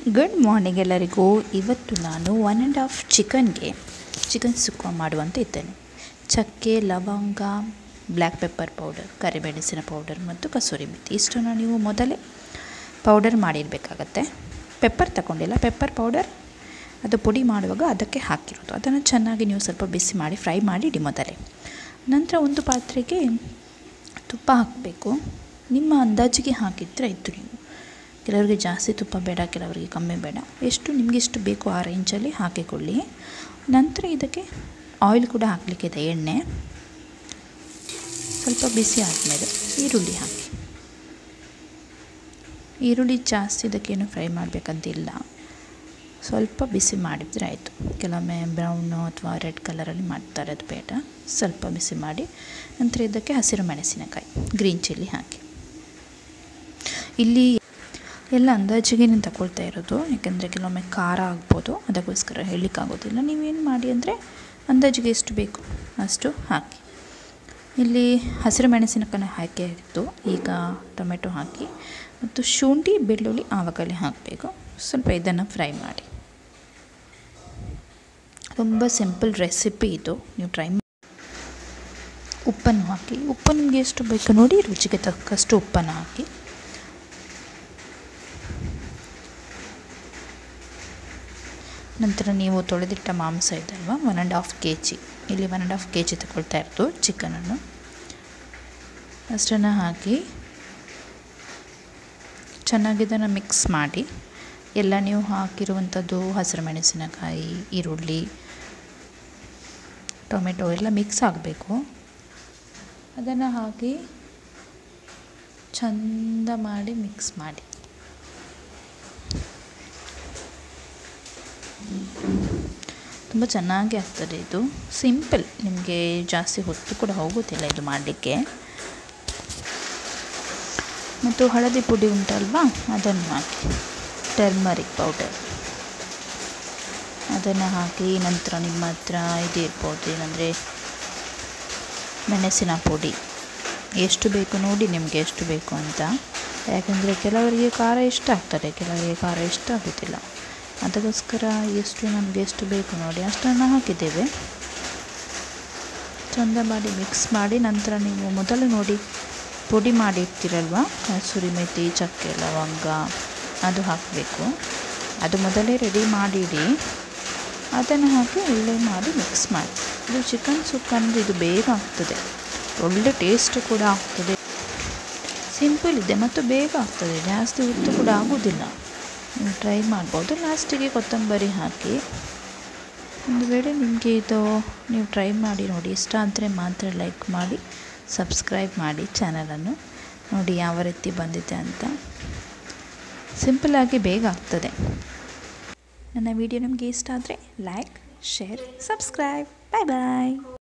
good morning ಎಲ್ಲರಿಗೂ ಇವತ್ತು ನಾನು ಒನ್ ಆ್ಯಂಡ್ ಹಾಫ್ ಚಿಕನ್ಗೆ ಚಿಕನ್ ಸುಕ್ಕ ಮಾಡುವಂತ ಇದ್ದೇನೆ ಚಕ್ಕೆ ಲವಂಗ ಬ್ಲ್ಯಾಕ್ ಪೆಪ್ಪರ್ ಪೌಡರ್ ಕರಿಮೆಣಸಿನ ಪೌಡರ್ ಮತ್ತು ಕಸೂರಿ ಮೆಥಿ ಇಷ್ಟನ್ನು ನೀವು ಮೊದಲೇ ಪೌಡರ್ ಮಾಡಿರಬೇಕಾಗತ್ತೆ ಪೆಪ್ಪರ್ ತಗೊಂಡಿಲ್ಲ ಪೆಪ್ಪರ್ ಪೌಡರ್ ಅದು ಪುಡಿ ಮಾಡುವಾಗ ಅದಕ್ಕೆ ಹಾಕಿರೋದು ಅದನ್ನು ಚೆನ್ನಾಗಿ ನೀವು ಸ್ವಲ್ಪ ಬಿಸಿ ಮಾಡಿ ಫ್ರೈ ಮಾಡಿ ಇಡಿ ಮೊದಲೇ ನಂತರ ಒಂದು ಪಾತ್ರೆಗೆ ತುಪ್ಪ ಹಾಕಬೇಕು ನಿಮ್ಮ ಅಂದಾಜಿಗೆ ಹಾಕಿದರೆ ಆಯಿತು ನೀವು ಕೆಲವರಿಗೆ ಜಾಸ್ತಿ ತುಪ್ಪ ಬೇಡ ಕೆಲವರಿಗೆ ಕಮ್ಮಿ ಬೇಡ ಎಷ್ಟು ನಿಮಗೆ ಎಷ್ಟು ಬೇಕು ಆ ರೇಂಜಲ್ಲಿ ಹಾಕಿಕೊಳ್ಳಿ ನಂತರ ಇದಕ್ಕೆ ಆಯಿಲ್ ಕೂಡ ಹಾಕಲಿಕ್ಕಿದೆ ಎಣ್ಣೆ ಸ್ವಲ್ಪ ಬಿಸಿ ಆದಮೇಲೆ ಈರುಳ್ಳಿ ಹಾಕಿ ಈರುಳ್ಳಿ ಜಾಸ್ತಿ ಇದಕ್ಕೇನು ಫ್ರೈ ಮಾಡಬೇಕಂತಿಲ್ಲ ಸ್ವಲ್ಪ ಬಿಸಿ ಮಾಡಿದರೆ ಆಯಿತು ಕೆಲವೊಮ್ಮೆ ಬ್ರೌನು ಅಥವಾ ರೆಡ್ ಕಲರಲ್ಲಿ ಮಾಡ್ತಾರೆ ಅದು ಬೇಡ ಸ್ವಲ್ಪ ಬಿಸಿ ಮಾಡಿ ನಂತರ ಇದಕ್ಕೆ ಹಸಿರು ಮೆಣಸಿನಕಾಯಿ ಗ್ರೀನ್ ಚಿಲ್ಲಿ ಹಾಕಿ ಇಲ್ಲಿ ಎಲ್ಲ ಅಂದಾಜಿಗೆ ನಾನು ತಗೊಳ್ತಾ ಇರೋದು ಯಾಕೆಂದರೆ ಕೆಲವೊಮ್ಮೆ ಖಾರ ಆಗ್ಬೋದು ಅದಕ್ಕೋಸ್ಕರ ಹೇಳಲಿಕ್ಕಾಗೋದಿಲ್ಲ ನೀವೇನು ಮಾಡಿ ಅಂದರೆ ಅಂದಾಜಿಗೆ ಎಷ್ಟು ಬೇಕು ಅಷ್ಟು ಹಾಕಿ ಇಲ್ಲಿ ಹಸಿರು ಮೆಣಸಿನಕಾಯಿ ಹಾಕಿ ಇತ್ತು ಈಗ ಟೊಮೆಟೊ ಹಾಕಿ ಮತ್ತು ಶುಂಠಿ ಬೆಳ್ಳುಳ್ಳಿ ಆವಾಗಲೇ ಹಾಕಬೇಕು ಸ್ವಲ್ಪ ಇದನ್ನು ಫ್ರೈ ಮಾಡಿ ತುಂಬ ಸಿಂಪಲ್ ರೆಸಿಪಿ ಇದು ನೀವು ಟ್ರೈ ಉಪ್ಪನ್ನು ಹಾಕಿ ಉಪ್ಪು ನಿಮಗೆ ಎಷ್ಟು ಬೇಕು ನೋಡಿ ರುಚಿಗೆ ತಕ್ಕಷ್ಟು ಉಪ್ಪನ್ನು ಹಾಕಿ ನಂತರ ನೀವು ತೊಳೆದಿಟ್ಟ ಮಾಂಸ ಇದಲ್ವ one and half K G ಇಲ್ಲಿ one and half K G ತಗೊಳ್ತಾ ಇರೋದು ಚಿಕನನ್ನು ಅಷ್ಟನ್ನು ಹಾಕಿ ಚೆನ್ನಾಗಿ ಇದನ್ನು ಮಿಕ್ಸ್ ಮಾಡಿ ಎಲ್ಲ ನೀವು ಹಾಕಿರುವಂಥದ್ದು ಹಸಿರು ಮೆಣಸಿನಕಾಯಿ ಈರುಳ್ಳಿ ಟೊಮೆಟೊ ಎಲ್ಲ ಮಿಕ್ಸ್ ಆಗಬೇಕು ಅದನ್ನು ಹಾಕಿ ಚಂದ ಮಾಡಿ ಮಿಕ್ಸ್ ಮಾಡಿ ತುಂಬ ಚೆನ್ನಾಗಿ ಆಗ್ತದೆ ಇದು ಸಿಂಪಲ್ ನಿಮಗೆ ಜಾಸ್ತಿ ಹೊತ್ತು ಕೂಡ ಹೋಗೋದಿಲ್ಲ ಇದು ಮಾಡಲಿಕ್ಕೆ ಮತ್ತು ಹಳದಿ ಪುಡಿ ಉಂಟಲ್ವಾ ಅದನ್ನು ಹಾಕಿ ಟರ್ಮರಿಕ್ ಪೌಡರ್ ಅದನ್ನು ಹಾಕಿ ನಂತರ ನಿಮ್ಮ ಹತ್ರ ಇದು ಇರ್ಬೋದು ಏನಂದರೆ ಮೆಣಸಿನ ಪುಡಿ ಎಷ್ಟು ಬೇಕು ನೋಡಿ ನಿಮಗೆ ಎಷ್ಟು ಬೇಕು ಅಂತ ಯಾಕೆಂದರೆ ಕೆಲವರಿಗೆ ಖಾರ ಇಷ್ಟ ಆಗ್ತದೆ ಕೆಲವರಿಗೆ ಖಾರ ಇಷ್ಟ ಆಗೋದಿಲ್ಲ ಅದಕ್ಕೋಸ್ಕರ ಎಷ್ಟು ನಮಗೆ ಎಷ್ಟು ಬೇಕು ನೋಡಿ ಅಷ್ಟನ್ನು ಹಾಕಿದ್ದೇವೆ ಚಂದ ಮಾಡಿ ಮಿಕ್ಸ್ ಮಾಡಿ ನಂತರ ನೀವು ಮೊದಲು ನೋಡಿ ಪುಡಿ ಮಾಡಿರ್ತೀರಲ್ವ ಕಸೂರಿ ಮೆಥಿ ಚಕ್ಕೆ ಲವಂಗ ಅದು ಹಾಕಬೇಕು ಅದು ಮೊದಲೇ ರೆಡಿ ಮಾಡಿಡಿ ಅದನ್ನು ಹಾಕಿ ಒಳ್ಳೆ ಮಾಡಿ ಮಿಕ್ಸ್ ಮಾಡಿ ಇದು ಚಿಕನ್ ಸುಕ್ಕ ಅಂದರೆ ಇದು ಬೇಗ ಆಗ್ತದೆ ಒಳ್ಳೆ ಟೇಸ್ಟ್ ಕೂಡ ಆಗ್ತದೆ ಸಿಂಪಲ್ ಇದೆ ಮತ್ತು ಬೇಗ ಆಗ್ತದೆ ಜಾಸ್ತಿ ಹೊತ್ತು ಕೂಡ ಆಗೋದಿಲ್ಲ ನೀವು ಟ್ರೈ ಮಾಡ್ಬೋದು ಲಾಸ್ಟಿಗೆ ಕೊತ್ತಂಬರಿ ಹಾಕಿ ಒಂದು ವೇಳೆ ನಿಮಗೆ ಇದು ನೀವು ಟ್ರೈ ಮಾಡಿ ನೋಡಿ ಇಷ್ಟ ಆದರೆ ಮಾತ್ರ ಲೈಕ್ ಮಾಡಿ ಸಬ್ಸ್ಕ್ರೈಬ್ ಮಾಡಿ ಚಾನಲನ್ನು ನೋಡಿ ಯಾವ ರೀತಿ ಬಂದಿದೆ ಅಂತ ಸಿಂಪಲ್ಲಾಗಿ ಬೇಗ ಆಗ್ತದೆ ನನ್ನ ವಿಡಿಯೋ ನಿಮಗೆ ಇಷ್ಟ ಆದರೆ ಲೈಕ್ ಶೇರ್ ಸಬ್ಸ್ಕ್ರೈಬ್ ಬಾಯ್ ಬಾಯ್